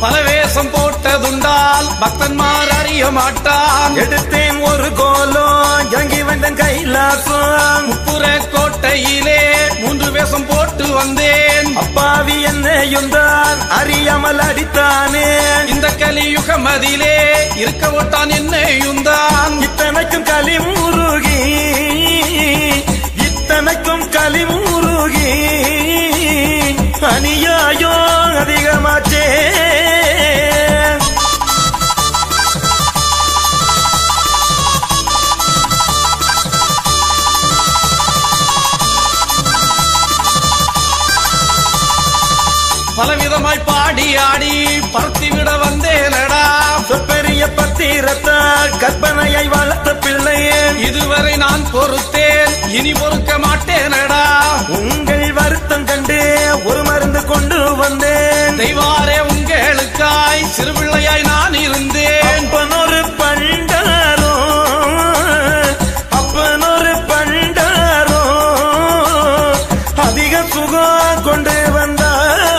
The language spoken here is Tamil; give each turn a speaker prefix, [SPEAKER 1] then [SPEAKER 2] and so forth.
[SPEAKER 1] பல வேஷம் போட்டதுண்டால் பக்தன்மார் அறிய மாட்டான்
[SPEAKER 2] எடுத்தேன் ஒரு கோலம் இறங்கி வந்தேன் கைலாசம்
[SPEAKER 1] புற கோட்டையிலே மூன்று வேஷம் போட்டு வந்தேன்
[SPEAKER 2] அப்பாவி என்னையும் தான் அறியாமல் அடித்தானே
[SPEAKER 1] இந்த கலியுக மதிலே இருக்க ஓட்டான் என்னையும் தான்
[SPEAKER 2] இத்தனைக்கும் களிமுருகி இத்தனைக்கும் களிமுருகி அநியாயோ அதிகமாச்சே
[SPEAKER 1] பலவிதமாய் பாடி ஆடி பருத்தி விட வந்தேனடா
[SPEAKER 2] பெரிய பத்திரத்தால் கற்பனையை வளர்த்த பிள்ளையே
[SPEAKER 1] இதுவரை நான் பொறுத்தேன் இனி பொறுக்க மாட்டேனடா
[SPEAKER 2] உங்கள் வருத்தம் கண்டு ஒரு மருந்து கொண்டு வந்தேன்
[SPEAKER 1] தெய்வாரே உங்களுக்காய் சிறுபிள்ளையாய் நான் இருந்தேன்
[SPEAKER 2] அப்பனொரு பண்டாரோ அப்பனொரு பண்டாரோ அதிக சுகம் கொண்டு வந்தார்